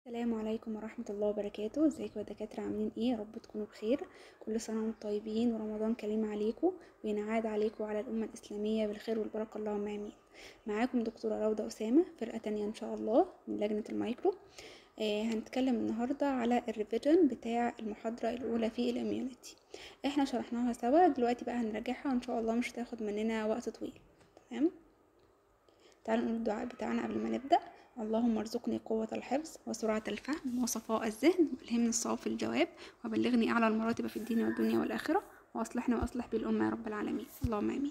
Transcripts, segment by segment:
السلام عليكم ورحمة الله وبركاته ازيكم يا دكاترة عاملين ايه يا رب تكونوا بخير كل سنة وانتم طيبين ورمضان كريم عليكم وينعاد عليكم وعلى الأمة الإسلامية بالخير والبركة اللهم آمين معاكم دكتورة روضة أسامة فرقة تانية إن شاء الله من لجنة المايكرو آه هنتكلم النهاردة على الريفيجن بتاع المحاضرة الأولى في الإميونيتي احنا شرحناها سوا دلوقتي بقى هنراجعها وإن شاء الله مش هتاخد مننا وقت طويل تمام تعالوا نقول الدعاء بتاعنا قبل ما نبدأ اللهم ارزقني قوة الحفظ وسرعة الفهم وصفاء الذهن والهمني الصواب في الجواب وبلغني أعلى المراتب في الدين والدنيا والآخرة وأصلحني وأصلح بالأمة يا رب العالمين اللهم آمين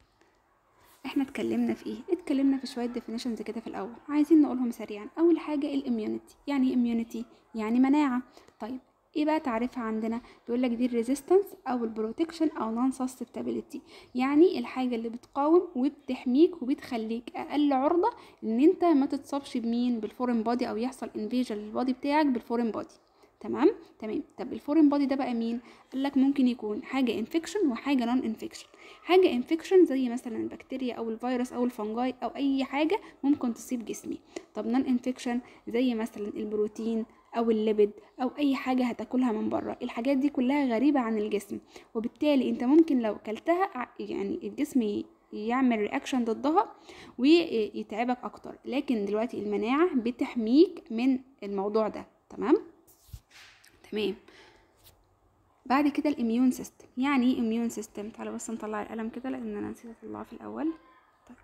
احنا اتكلمنا في ايه اتكلمنا في شويه ديفينيشنز كده في الاول عايزين نقولهم سريعا اول حاجه الاميونيتي يعني ايه اميونيتي يعني مناعه طيب ايه بقى تعريفها عندنا بيقول لك دي الريزيستنس او البروتكشن او نون سسبتابيليتي يعني الحاجه اللي بتقاوم وبتحميك وبتخليك اقل عرضه ان انت ما تتصابش بمين بالفورين بودي او يحصل انفيجن للبودي بتاعك بالفورين بودي تمام تمام طب الفورين بودي ده بقى مين قال لك ممكن يكون حاجه انفكشن وحاجه نون انفكشن حاجه انفكشن زي مثلا البكتيريا او الفيروس او الفنجاي او اي حاجه ممكن تصيب جسمي طب نون انفكشن زي مثلا البروتين او الليبيد او اي حاجه هتاكلها من بره الحاجات دي كلها غريبه عن الجسم وبالتالي انت ممكن لو كلتها يعني الجسم يعمل رياكشن ضدها ويتعبك اكتر لكن دلوقتي المناعه بتحميك من الموضوع ده تمام تمام بعد كده الاميون سيستم يعني ايه اميون سيستم تعالوا بس نطلع القلم كده لان انا نسيت اطلعه في الاول طيب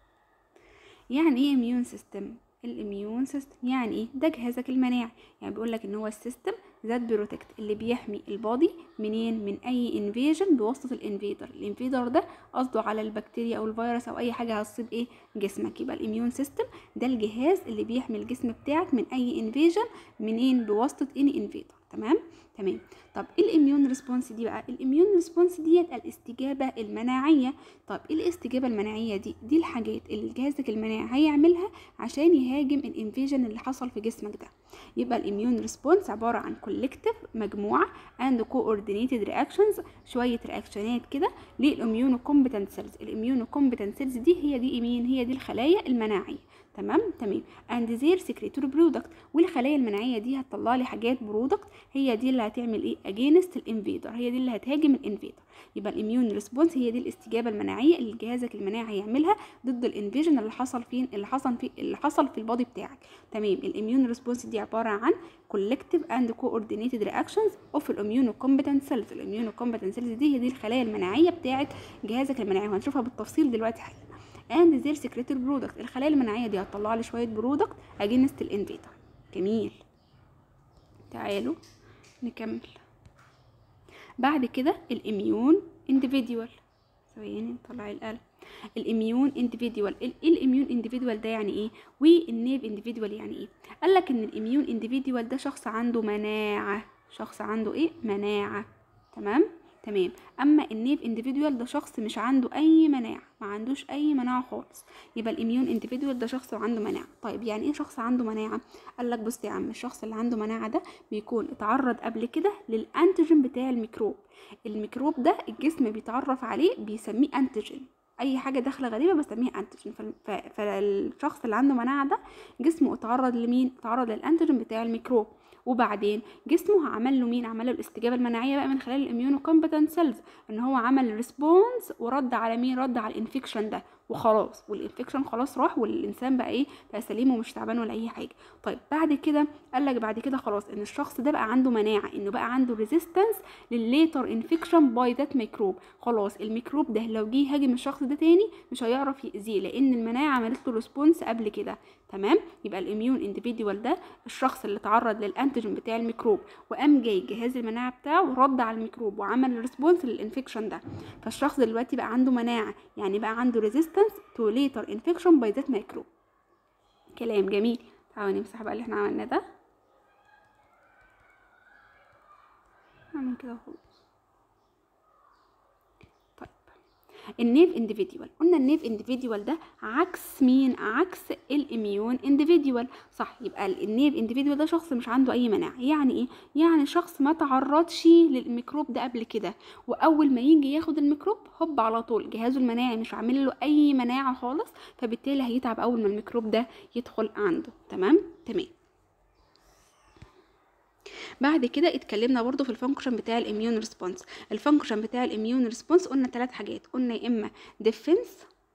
يعني ايه اميون سيستم الاميون سيستم يعني ايه ده جهازك المناعي يعني بيقول لك ان هو السيستم ذات بروتكت اللي بيحمي البادي منين من اي انفيجن بواسطه الانفيدر الانفيدر ده قصده على البكتيريا او الفيروس او اي حاجه هتصيب ايه جسمك يبقى الاميون سيستم ده الجهاز اللي بيحمي الجسم بتاعك من اي انفيجن منين بواسطه اني انفيدر تمام تمام طب ايه الاميون ريسبونس دي بقى الاميون ريسبونس ديت الاستجابه المناعيه طب ايه الاستجابه المناعيه دي دي الحاجات اللي جهازك المناعي هيعملها عشان يهاجم الانفيجن اللي حصل في جسمك ده يبقى الاميون ريسبونس عباره عن كولكتيف مجموعه اند كوردينيتد رياكشنز شويه رياكشنات كده للاميونو كومبتنت سيلز الاميونو كومبتنت سيلز دي هي دي مين هي دي الخلايا المناعيه تمام تمام اند زير سكريتور برودكت والخلايا المناعيه دي هتطلع لي حاجات برودكت هي دي اللي هتعمل ايه اجينست الانفيدر هي دي اللي هتهاجم الانفيدر يبقى الاميون ريسبونس هي دي الاستجابه المناعيه اللي جهازك المناعي هيعملها ضد الانفيجن اللي حصل فين اللي حصل في اللي حصل في البادي بتاعك تمام الاميون ريسبونس دي عباره عن collective and coordinated reactions of الاميونوكومبتنت سيلز الاميونوكومبتنت سيلز دي هي دي الخلايا المناعيه بتاعه جهازك المناعي وهنشوفها بالتفصيل دلوقتي حالا and their secreted product الخلايا المناعيه دي هتطلع لي شويه برودكت against الانفيدر جميل تعالوا نكمل بعد كده الاميون individual ثواني نطلع القلم الاميون individual ايه الاميون individual ده يعني ايه والنيف individual يعني ايه قال لك ان الاميون individual ده شخص عنده مناعه شخص عنده ايه مناعه تمام تمام اما النيف انديفيدوال ده شخص مش عنده اي مناعه ما عندوش اي مناعه خالص يبقى الاميون انديفيدوال ده شخص عنده مناعه طيب يعني ايه شخص عنده مناعه قال لك بص يا عم الشخص اللي عنده مناعه ده بيكون اتعرض قبل كده للانتيجين بتاع الميكروب الميكروب ده الجسم بيتعرف عليه بيسميه انتيجين اي حاجه داخله غريبه بسميها انتيجين فالشخص اللي عنده مناعه ده جسمه اتعرض لمين اتعرض للانتيجين بتاع الميكروب وبعدين جسمه عمل له مين عمل له الاستجابه المناعيه بقى من خلال الاميونو كومبتنت سيلز ان هو عمل ريسبونس ورد على مين رد على الانفكشن ده وخلاص والانفكشن خلاص راح والانسان بقى ايه بقى سليم ومش تعبان ولا اي حاجه طيب بعد كده قال لك بعد كده خلاص ان الشخص ده بقى عنده مناعه انه بقى عنده ريزيستنس للليتر انفكشن باي ذات ميكروب خلاص الميكروب ده لو جه يهاجم الشخص ده تاني مش هيعرف يأذيه لان المناعه عملت له ريسبونس قبل كده تمام يبقى الاميون انديفيدوال ده الشخص اللي تعرض للانتيجين بتاع الميكروب وقام جاي جهاز المناعه بتاعه ورد على الميكروب وعمل ريسبونس للانفكشن ده فالشخص دلوقتي بقى عنده مناعه يعني بقى عنده ريزيستنس تو later infection by that microbe كلام جميل تعالوا نمسح بقى اللي احنا عملناه ده نعمل كده وخلاص طيب النيف انديفيديوال قلنا النيف انديفيديوال ده عكس مين عكس الاميون انديفيديوال صح يبقى النيف انديفيديوال ده شخص مش عنده اي مناعه يعني ايه يعني شخص ما تعرضش للميكروب ده قبل كده واول ما يجي ياخد الميكروب هوب على طول جهازه المناعي مش عامل له اي مناعه خالص فبالتالي هيتعب اول ما الميكروب ده يدخل عنده تمام تمام بعد كده اتكلمنا برضو في الفانكشن بتاع الاميون ريسبونس الفانكشن بتاع الاميون ريسبونس قلنا ثلاث حاجات قلنا يا اما ديفنس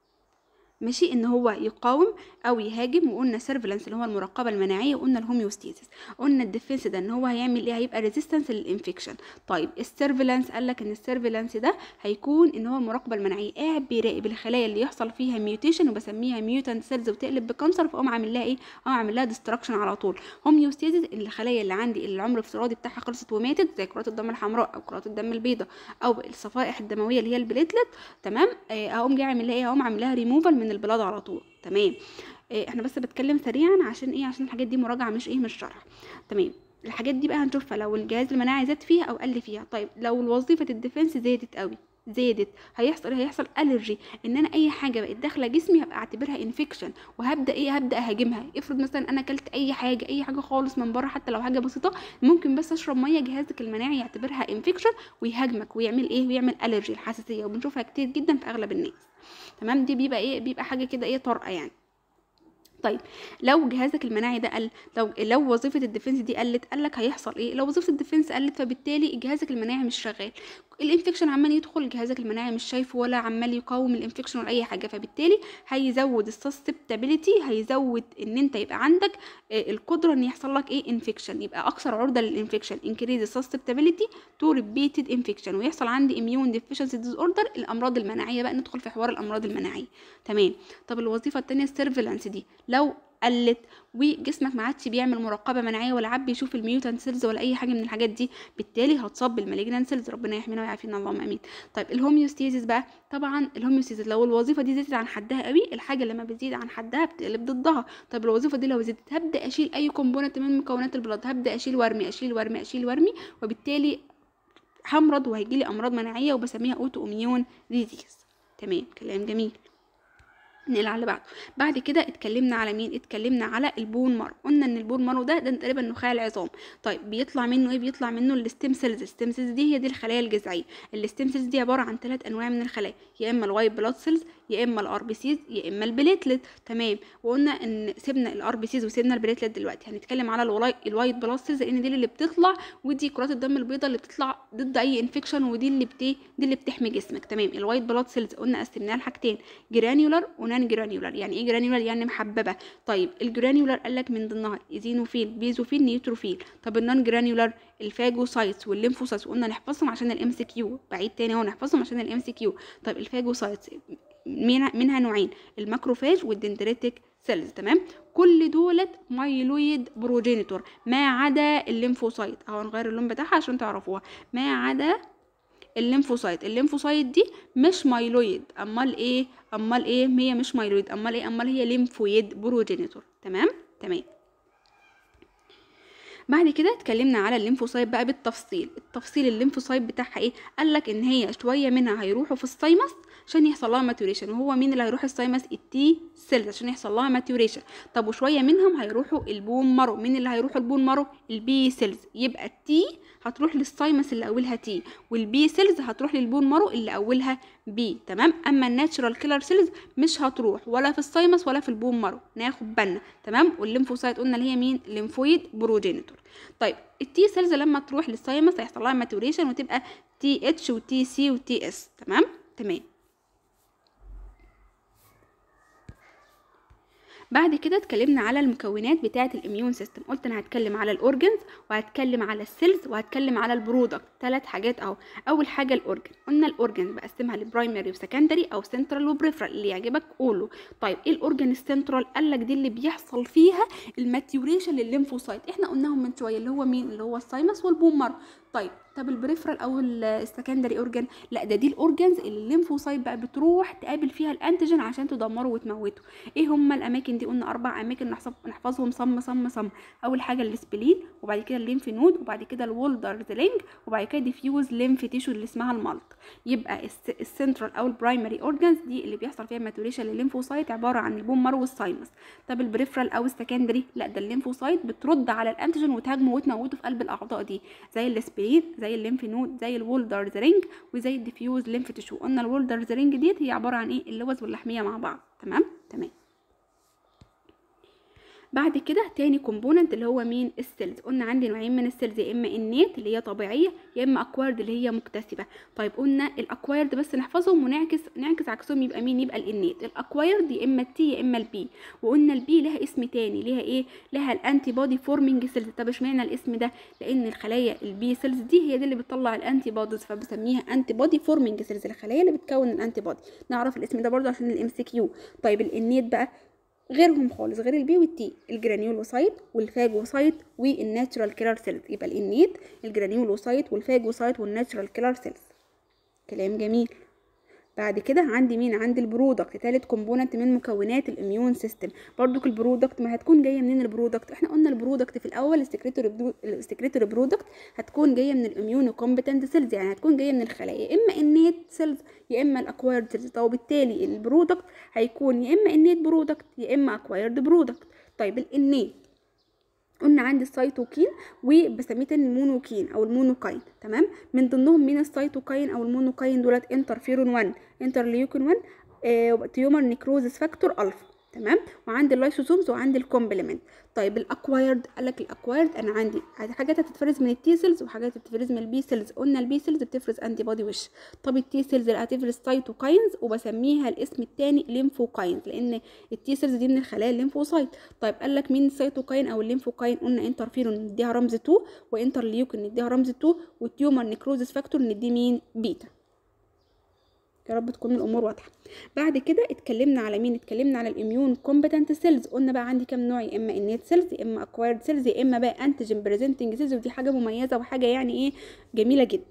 ماشي ان هو يقاوم او يهاجم وقلنا سيرفيلانس اللي هو المراقبه المناعيه وقلنا الهوميوستيزيس قلنا الديفنس ده ان هو هيعمل ايه هيبقى ريزيستنس للانفكشن طيب السيرفيلانس قال لك ان السيرفيلانس ده هيكون ان هو المراقبه المناعيه قاعد بيراقب الخلايا اللي يحصل فيها ميوتيشن وبسميها ميوتانت سيلز وتقلب بكانسر فاقوم عامل لها ايه اقوم عامل لها ديستراكشن على طول هوميوستيزيس الخلايا اللي عندي اللي العمر الافتراضي بتاعها خلصت وماتت زي كرات الدم الحمراء او كرات الدم البيضاء او الصفائح الدمويه اللي هي البليتلت تمام آه، اقوم جاي عامل لها ايه اقوم عامل لها ريموفال من البلاد على طول تمام إيه احنا بس بتكلم سريعا عشان ايه عشان الحاجات دي مراجعه مش ايه مش شرح تمام الحاجات دي بقى هنشوفها لو الجهاز المناعي زاد فيها او قل فيها طيب لو وظيفه الديفنس زادت قوي زادت هيحصل هيحصل الرجي ان انا اي حاجه بقت داخله جسمي هبقى اعتبرها انفكشن وهبدا ايه هبدا اهاجمها افرض مثلا انا اكلت اي حاجه اي حاجه خالص من بره حتى لو حاجه بسيطه ممكن بس اشرب ميه جهازك المناعي يعتبرها انفكشن ويهاجمك ويعمل ايه ويعمل الرجي الحساسيه وبنشوفها كتير جدا في اغلب الناس تمام دي بيبقى ايه بيبقى حاجه كده ايه طارئه يعني طيب لو جهازك المناعي ده قل لو لو وظيفه الديفنس دي قلت قالك هيحصل ايه لو وظيفه الديفنس قلت فبالتالي جهازك المناعي مش شغال الانفكشن عمال يدخل جهازك المناعي مش شايفه ولا عمال يقاوم الانفكشن ولا اي حاجه فبالتالي هيزود السسبتابيليتي هيزود ان انت يبقى عندك آه، القدره ان يحصل لك ايه انفكشن يبقى اكثر عرضه للانفكشن انكريز السسبتابيليتي تو ريبيتد انفكشن ويحصل عندي اميون ديفيشنسي ديز اوردر الامراض المناعيه بقى ندخل في حوار الامراض المناعيه تمام طب الوظيفه الثانيه السيرفيلانس دي لو قلت وجسمك ما عادش بيعمل مراقبه مناعيه ولا عاد بيشوف الميوتانت سيلز ولا اي حاجه من الحاجات دي بالتالي هتصاب بالمالجنان سيلز ربنا يحمينا ويعافينا اللهم امين طيب الهوميوستيزيس بقى طبعا الهوميوستيزيس لو الوظيفه دي زادت عن حدها قوي الحاجه لما بتزيد عن حدها بتقلب ضدها طب الوظيفه دي لو زادت هبدا اشيل اي كومبوننت من مكونات البلاد هبدا اشيل وارمي اشيل وارمي اشيل وارمي وبالتالي همرض وهيجيلي امراض مناعيه وبسميها اوتو اميون ديزيز تمام كلام جميل نقل على اللي بعده بعد كده اتكلمنا على مين اتكلمنا على البون مارو قلنا ان البون مارو ده ده تقريبا نخاع العظام طيب بيطلع منه ايه بيطلع منه الستيم سيلز الستيم سيلز دي هي دي الخلايا الجذعيه الستيم سيلز دي عباره عن ثلاث انواع من الخلايا يا اما الوايت بلاد سيلز يا اما الار بي سيز يا اما البليتلت تمام وقلنا ان سيبنا الار بي سيز وسيبنا البليتلت دلوقتي هنتكلم على الولاي الوايت بلاد سيلز لان دي اللي بتطلع ودي كرات الدم البيضاء اللي بتطلع ضد اي انفكشن ودي اللي بت دي اللي بتحمي جسمك تمام الوايت بلاد سيلز قلنا قسمناها لحاجتين جرانيولار ونان جرانيولار يعني ايه جرانيولار يعني محببه طيب الجرانيولار قال لك من ضمنها ايزينوفيل بيزوفيل نيوتروفيل طب النون جرانيولار الفاجوسايتس والليمفوسايتس قلنا نحفظهم عشان الام سي كيو بعيد تاني اهو نحفظهم عشان الام سي كيو طيب الفاجوسايتس منها منها نوعين الماكروفاج والدندريتك سيلز تمام كل دولت مايلويد بروجينيتور ما عدا الليمفوسايت اهو نغير اللون بتاعها عشان تعرفوها ما عدا الليمفوسايت الليمفوسايت دي مش مايلويد امال ايه امال ايه هي مش مايلويد امال ايه امال هي ليمفويد بروجينيتور تمام تمام بعد كده اتكلمنا على الليمفوسايت بقى بالتفصيل التفصيل الليمفوسايت بتاعها ايه قال لك ان هي شويه منها هيروحوا في السايمس عشان يحصل لها ماتوريشن وهو مين اللي هيروح السايمس التي سيلز عشان يحصل لها ماتوريشن طب وشويه منهم هيروحوا البون مارو مين اللي هيروحوا البون مارو البي سيلز يبقى التي هتروح للسايمس اللي اولها تي والبي سيلز هتروح للبون مارو اللي اولها بي تمام اما الناتشرال كيلر سيلز مش هتروح ولا في السايمس ولا في البون مارو ناخد بالنا تمام والليمفوسايت قلنا اللي هي مين ليمفويد بروجينيتور طيب التي سيلز لما تروح للسايمس هيحصل لها ماتوريشن وتبقى تي اتش وتي سي وتي اس تمام تمام بعد كده اتكلمنا على المكونات بتاعه الاميون سيستم قلت انا هتكلم على الاورجنز وهتكلم على السيلز وهتكلم على البرودكت ثلاث حاجات اهو اول حاجه الاورجن قلنا الاورجن بقسمها لبرايمري وسكندري او سنترال وبريفرال اللي يعجبك قوله طيب ايه الاورجن السنترال قال لك دي اللي بيحصل فيها الماتيوريشن للليمفوسايت احنا قلناهم من شويه اللي هو مين اللي هو السايمس والبومر طيب طب البريفرال او السكندري اورجان لا ده دي الاورجانز اللي الليمفوسايت بقى بتروح تقابل فيها الانتيجين عشان تدمره وتموته ايه هما الاماكن دي قلنا اربع اماكن نحسب نحفظهم صم صم صم اول حاجه السبلين وبعد كده الليمف نود وبعد كده الولدر لينج وبعد كده ديفيوز ليمف تيشو اللي اسمها المالت يبقى السنترال او البرايمري اورجانز دي اللي بيحصل فيها ماتوريشن للليمفوسايت عباره عن البومر والسايمس طب البريفرال او السكندري لا ده الليمفوسايت بترد على الانتيجين وتهاجمه وتموته في قلب الاعضاء دي زي السبلين زي الليمف نود زي الولدرز رينج وزي الديفيوز ليمف تيشو قلنا الولدرز رينج ديت هي عباره عن ايه اللوز واللحميه مع بعض تمام تمام بعد كده تاني كومبوننت اللي هو مين السيلز قلنا عندي نوعين من السيلز يا اما النيت اللي هي طبيعيه يا اما اكوايرد اللي هي مكتسبه طيب قلنا الاكوايرد بس نحفظهم ونعكس نعكس عكسهم يبقى مين يبقى الانيت الاكوايرد يا اما التي يا اما البي وقلنا البي لها اسم تاني ليها ايه لها الانتي بودي فورمينج سيلز طب اشمعنى الاسم ده لان الخلايا البي سيلز دي هي دي اللي بتطلع الانتي بوديز فبسميها انتي بودي فورمينج سيلز الخلايا اللي بتكون الانتي بودي نعرف الاسم ده برضو عشان الام سي كيو طيب الانيت بقى غيرهم خالص غير البي والتي الجرانيولوسايت والفاجوسايت والناتشرال كيلر سيلز يبقى الانيت الجرانيولوسايت والفاجوسايت والناتشرال كيلر سيلز كلام جميل بعد كده عندي مين عندي البرودكت تالت كومبوننت من مكونات الاميون سيستم برضو البرودكت ما هتكون جايه منين البرودكت احنا قلنا البرودكت في الاول السكريتوري السكريتوري برودكت هتكون جايه من الاميون كومبتنت سيلز يعني هتكون جايه من الخلايا يا اما النيت سيلز يا اما الاكوايرد سيلز طب وبالتالي البرودكت هيكون يا اما النيت برودكت يا اما اكوايرد برودكت طيب النيت قلنا عندي السيتوكين وبسميه تاني المونوكين او المونوكاين تمام من ضمنهم مين السيتوكاين او المونوكاين دولت انترفيرون 1 انترليوكين 1 آه تيومر نيكروزس فاكتور الفا تمام وعندي اللايسوسومز وعندي الكومبلمنت طيب الاكوايرد قال لك الاكوايرد انا عندي حاجات هتتفرز من التي سيلز وحاجات هتتفرز من البي سيلز قلنا البي سيلز بتفرز انتي بودي وش طب التي سيلز اللي هتفرز سايتوكاينز وبسميها الاسم الثاني ليمفوكاينز لان التي سيلز دي من الخلايا الليمفوسايت طيب قال لك مين السيتوكاين او الليمفوكاين قلنا انترفيرون نديها رمز 2 وانترليوكين نديها رمز 2 والتيومر نيكروزس فاكتور نديه مين بيتا يا رب تكون الامور واضحه بعد كده اتكلمنا على مين اتكلمنا على الاميون كومبتنت سيلز قلنا بقى عندي كام نوع يا اما النيت سيلز يا اما اكوايرد سيلز يا اما بقى انتيجين بريزنتنج سيلز ودي حاجه مميزه وحاجه يعني ايه جميله جدا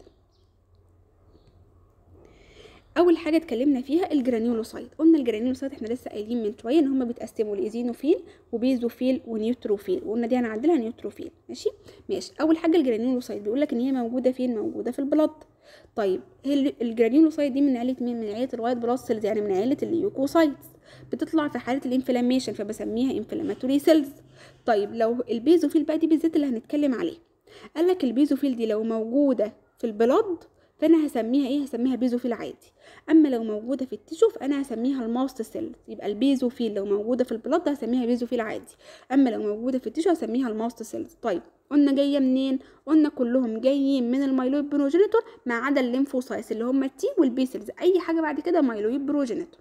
اول حاجه اتكلمنا فيها الجرانيولوسايت قلنا الجرانيولوسايت احنا لسه قايلين من شويه ان هم بيتقسموا لايزينوفيل وبيزوفيل ونيوتروفيل وقلنا دي هنعدلها نيوتروفيل ماشي ماشي اول حاجه الجرانيولوسايت بيقول لك ان هي موجوده فين موجوده في البلد طيب الجرانيولوسايت دي من عيله مين من عيله الوايت بلاد سيلز يعني من عيله الليوكوسايتس بتطلع في حاله الانفلاميشن فبسميها انفلاماتوري سيلز طيب لو البيزوفيل بقى دي بالذات اللي هنتكلم عليه قال لك البيزوفيل دي لو موجوده في البلد فانا هسميها ايه هسميها بيزوفيل عادي اما لو موجوده في التيشو فانا هسميها الماست سيلز يبقى البيزوفيل لو موجوده في البلد هسميها بيزوفيل عادي اما لو موجوده في التيشو هسميها الماست سيلز طيب قلنا جايه منين قلنا كلهم جايين من المايلويد بروجينيتور ما عدا الليمفوسايتس اللي هم التي والبي سيلز اي حاجه بعد كده مايلويد بروجينيتور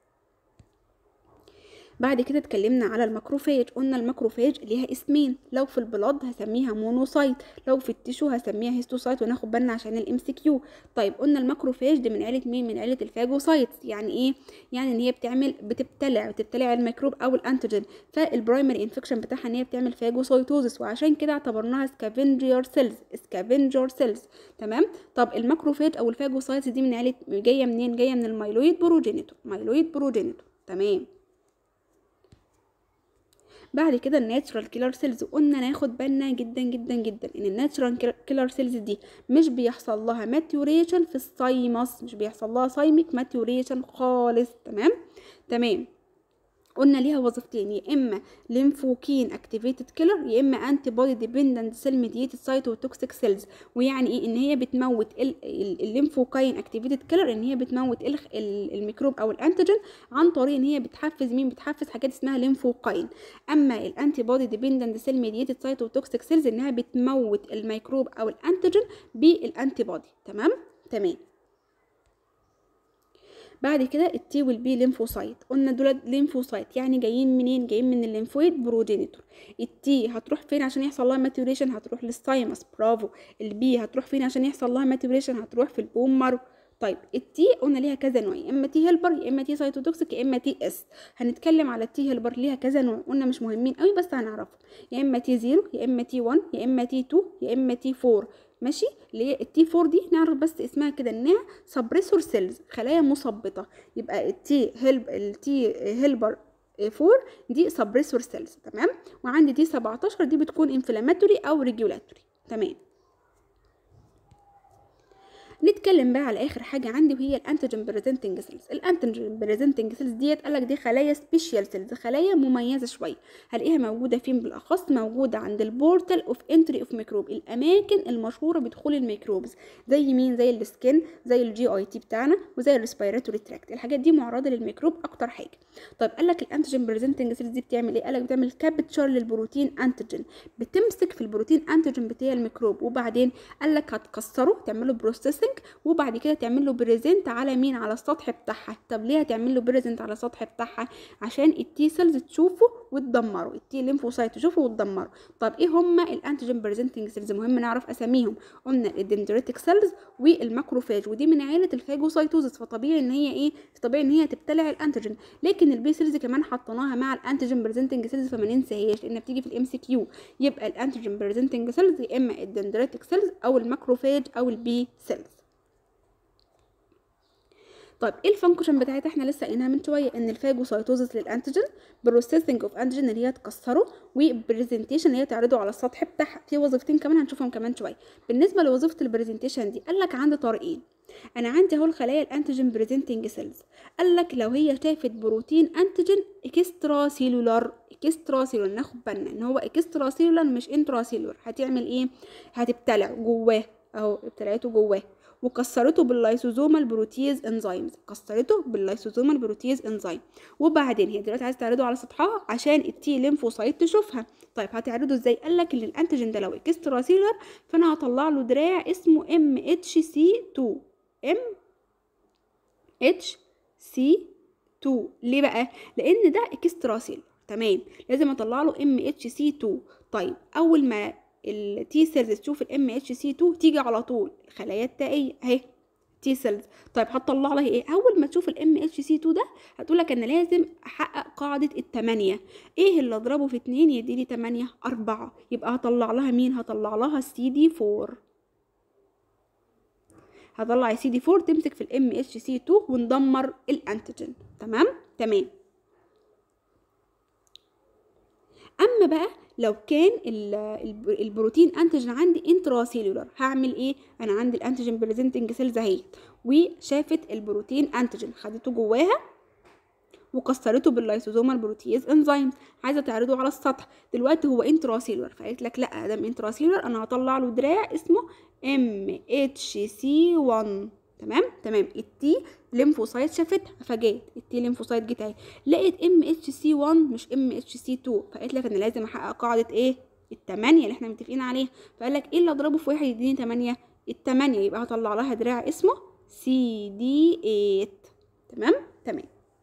بعد كده اتكلمنا على الماكروفاج قلنا الماكروفاج ليها اسمين لو في البلاد هسميها مونوسايت لو في التيشو هسميها هيستوسايت وناخد بالنا عشان الام سي كيو طيب قلنا الماكروفاج دي من عيله مين من عيله الفاجوسايتس يعني ايه يعني ان هي بتعمل بتبتلع بتبتلع الميكروب او الانتيجين فالبرايمري انفكشن بتاعها ان هي بتعمل فاجوسايتوزس وعشان كده اعتبرناها سكافنجر سيلز سكافنجر سيلز تمام طب الماكروفاج او الفاجوسايتس دي من عيله جايه منين جايه من المايلويد بروجينيتور مايلويد بروجينيتور تمام بعد كده الناتشرال كيلر سيلز قلنا ناخد بالنا جدا جدا جدا ان الناتشرال كيلر سيلز دي مش بيحصل لها ماتيوريشن في السايمس مش بيحصل لها سايميك ماتيوريشن خالص تمام تمام قلنا ليها وظيفتين يا اما ليمفوكين اكتيفيتد كيلر يا اما انتي بودي ديبندنت سيل ميديتد سايتوتوكسيك سيلز ويعني ايه ان هي بتموت الليمفوكاين اكتيفيتد كيلر ان هي بتموت الميكروب او الانتيجين عن طريق ان هي بتحفز مين بتحفز حاجات اسمها ليمفوكاين اما الانتي بودي ديبندنت سيل ميديتد سايتوتوكسيك سيلز انها بتموت الميكروب او الانتيجين بالانتي بودي تمام تمام بعد كده التي والبي ليمفوسايت قلنا دول ليمفوسايت يعني جايين منين جايين من الليمفويد بروجينيتور التي هتروح فين عشان يحصل لها ماتيوريشن هتروح للثايمس برافو البي هتروح فين عشان يحصل لها ماتيوريشن هتروح في البون مارو طيب التي قلنا ليها كذا نوع يا اما تي هيلبر يا اما تي سايتوتوكسيك يا اما تي اس هنتكلم على التي هيلبر ليها كذا نوع قلنا مش مهمين قوي بس هنعرفهم يا اما تي 0 يا اما تي 1 يا اما تي 2 يا اما تي 4 ماشي اللي هي التي 4 دي نعرف بس اسمها كده انها سبريسور سيلز خلايا مثبطه يبقى التي هيلب التي هيلبر 4 دي سبريسور سيلز تمام وعندي دي 17 دي بتكون انفلاماتوري او ريجولاتوري تمام نتكلم بقى على اخر حاجه عندي وهي الانتيجين بريزنتنج سيلز الانتيجين بريزنتنج سيلز ديت قال لك دي خلايا سبيشال سيلز خلايا مميزه شويه هلاقيها موجوده فين بالاخص موجوده عند البورتال اوف انتري اوف ميكروب الاماكن المشهوره بدخول الميكروبز زي مين زي السكين زي الجي اي تي بتاعنا وزي الريسبيراتوري تراكت الحاجات دي معرضه للميكروب اكتر حاجه طيب قال لك الانتيجين بريزنتنج سيلز دي بتعمل ايه قال لك بتعمل كابتشر للبروتين انتيجين بتمسك في البروتين انتيجين بتاع الميكروب وبعدين قال لك هتكسره تعمله بروسيسنج وبعد كده تعمل له بريزنت على مين على السطح بتاعها طب ليه هتعمل له بريزنت على السطح بتاعها عشان التي سيلز تشوفه وتدمره التي ليمفوسايت تشوفه وتدمره طب ايه هما الانتيجين بريزنتنج سيلز مهم نعرف اساميهم قلنا الدندريتك سيلز والماكروفاج ودي من عيله الفاجوسايتوزس فطبيعي ان هي ايه طبيعي ان هي تبتلع الانتيجين لكن البي سيلز كمان حطيناها مع الانتيجين بريزنتنج سيلز فما ننساهاش لان بتيجي في الام سي كيو يبقى الانتيجين بريزنتنج سيلز يا اما الدندريتك سيلز او الماكروفاج او البي سيلز طيب ايه الفانكشن بتاعتها احنا لسه قايلينها من شويه ان الفاجوسايتوزس للانتيجين بروسيسنج اوف انتيجين اللي هي تكسره وبرزنتيشن اللي هي تعرضه على السطح بتاعها في وظيفتين كمان هنشوفهم كمان شويه بالنسبه لوظيفه البرزنتيشن دي قال لك عندي طريقين انا عندي اهو الخلايا الانتيجين بريزنتنج سيلز قال لك لو هي شافت بروتين انتيجين اكسترا سيلولار اكسترا سيلولار ناخد بالنا ان هو اكسترا سيلولار مش انترا سيلولار هتعمل ايه هتبتلع جواه اهو ابتلعته جواه وكسرته باللايسوزومال بروتيز انزيمز كسرته باللايسوزومال بروتيز انزيم وبعدين هي دلوقتي عايزه تعرضه على سطحها عشان التي ليمفوسايت تشوفها طيب هتعرضه ازاي قال لك ان الانتيجين ده لو اكسترا سيلولار فانا هطلع له دراع اسمه ام اتش سي 2 ام اتش سي 2 ليه بقى لان ده اكسترا سيلولار تمام لازم اطلع له ام اتش سي 2 طيب اول ما التي سيلز تشوف الام اتش سي 2 تيجي على طول الخلايا التائيه اهي تي سيلز طيب هتطلع لها ايه اول ما تشوف الام اتش سي 2 ده هتقول لك انا لازم احقق قاعده الثمانيه ايه اللي اضربه في 2 يديني 8 4 يبقى هطلع لها مين هطلع لها السي دي 4 هطلع السي دي 4 تمسك في الام اتش سي 2 وندمر الانتيجين تمام تمام اما بقى لو كان البروتين انتيجين عندي انترا سيلولار هعمل ايه انا عندي الانتيجين بريزنتنج سيلز اهي وشافت البروتين انتيجين خدته جواها وكسرته باللايسوزومال بروتيز انزيمز عايزه تعرضه على السطح دلوقتي هو انترا سيلولار فقالت لك لا ده انترا سيلولار انا هطلع له دراع اسمه ام اتش سي 1 تمام تمام التي ليمفوسايت شافتها فجات التي ليمفوسايت جت اهي لقيت ام اتش سي 1 مش ام اتش سي 2 فقالت لك انا لازم احقق قاعده ايه التمانية اللي احنا متفقين عليها فقال لك ايه اللي اضربه في واحد يديني تمانية التمانية يبقى هطلع لها دراع اسمه سي دي 8 تمام تمام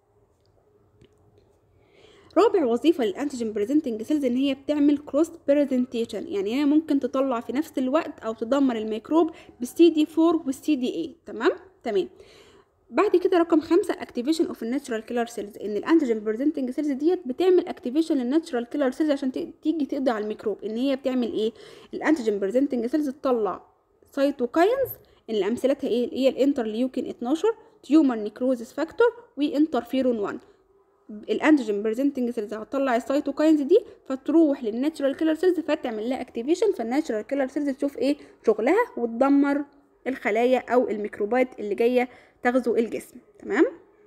رابع وظيفة للانتيجين بريزنتنج سيلز ان هي بتعمل كروس بريزنتيشن يعني هي ممكن تطلع في نفس الوقت او تدمر الميكروب بالسي دي 4 والسي دي 8 تمام تمام بعد كده رقم خمسة الاكتيفيشن اوف الناتشرال كيلر سيلز ان الانتيجين بريزنتنج سيلز ديت بتعمل اكتيفيشن للناتشرال كيلر سيلز عشان تيجي تقضي على الميكروب ان هي بتعمل ايه الانتيجين بريزنتنج سيلز تطلع سايتوكاينز اللي امثلتها ايه هي الانترليوكين 12 تيومر نيكروزيس فاكتور وانترفيرون 1 الانتيجين بريزنتنج سيلز هتطلع السايتوكاينز دي فتروح للناتشرال كيلر سيلز فتعمل لها اكتيفيشن فالناتشرال كيلر سيلز تشوف ايه شغلها وتدمر الخلايا او الميكروبات اللي جايه تغزو الجسم تمام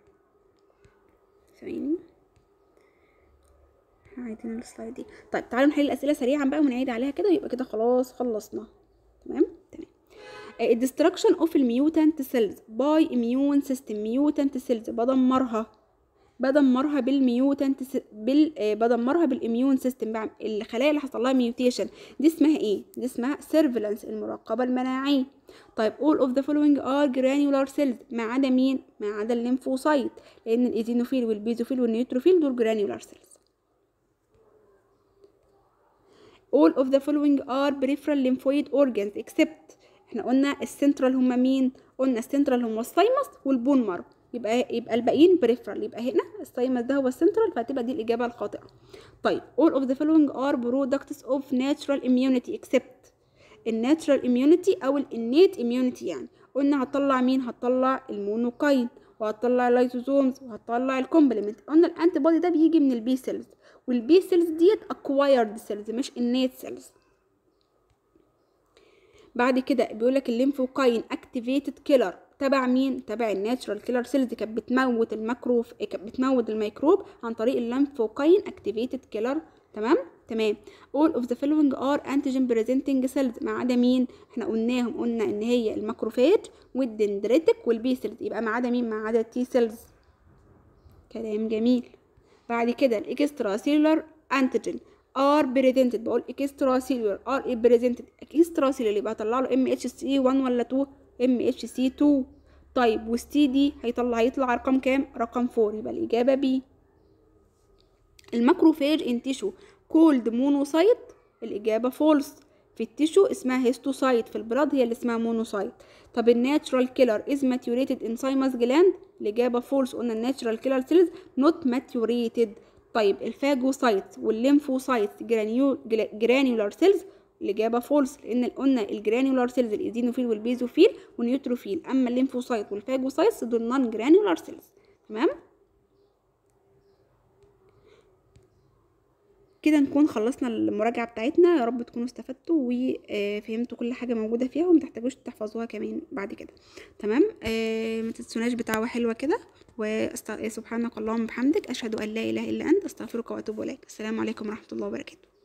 ثواني عايزين السلايد دي طيب تعالوا نحل الاسئله سريعا بقى ونعيد عليها كده يبقى كده خلاص خلصنا تمام تمام الدستركشن اوف الميوتانت سيلز باي اميون سيستم ميوتانت سيلز بدمرها بدمرها بالميوتانت بال بدمرها بالاميون سيستم بقى الخلايا اللي حصل لها ميوتيشن دي اسمها ايه دي اسمها سيرفيلانس المراقبه المناعيه طيب all of the following are granular cells ما عدا مين ما عدا الليمفوسايت لان الايزينوفيل والبيزوفيل والنيوتروفيل دول granular cells all of the following are peripheral lymphoid organs except احنا قلنا السنترال هما مين قلنا السنترال هما الثايمس والبون مارو يبقى يبقى الباقيين بريفرال يبقى هنا الثايمس ده هو السنترال فهتبقى دي الاجابه الخاطئه طيب all of the following are products of natural immunity except الناتشرال immunity او الانيت immunity يعني قلنا هتطلع مين هتطلع المونوكاين وهتطلع اللايزوزومز وهتطلع الكومبلمنت قلنا الانتي بودي ده بيجي من البي سيلز والبي سيلز ديت acquired سيلز مش innate سيلز بعد كده بيقولك الليمفوكاين اكتيفيتد كيلر تبع مين تبع الناتشرال كيلر سيلز كانت بتموت الميكروب كانت بتموت الميكروب عن طريق الليمفوكاين اكتيفيتد كيلر تمام تمام all of the following are antigen presenting cells ما عدا مين احنا قلناهم قلنا ان هي الماكروفاج والدندريتك والبي سيلز يبقى ما عدا مين ما عدا التي سيلز كلام جميل بعد كده الاكسترا سيلولار انتيجين ار بريزنتد بقول اكسترا سيلولار ار بريزنتد اكسترا سيلولار يبقى اطلع له ام اتش سي 1 ولا 2 ام اتش سي 2 طيب والسي دي هيطلع هيطلع رقم كام رقم 4 يبقى الاجابه بي الماكروفاج ان تيشو كولد مونوسايت الاجابه فولس في التيشو اسمها هيستوسايت في البلاد هي اللي اسمها مونوسايت طب الناتشرال كيلر از ماتيوريتد ان سايمس جلاند الاجابه فولس قلنا الناتشرال كيلر سيلز نوت ماتيوريتد طيب الفاجوسايت والليمفوسايت جرانيو جرانيولار سيلز الإجابة فولس لأن قلنا الجرانيولار سيلز الإيزينوفيل والبيزوفيل والنيوتروفيل أما الليمفوسايت والفاجوسايتس دول نون جرانيولار سيلز تمام كده نكون خلصنا المراجعة بتاعتنا يا رب تكونوا استفدتوا وفهمتوا كل حاجة موجودة فيها ومتحتاجوش تحفظوها كمان بعد كده تمام آه ما تنسوناش بتاعة حلوة كده وسبحانك اللهم وبحمدك أشهد أن لا إله إلا أنت أستغفرك وأتوب إليك السلام عليكم ورحمة الله وبركاته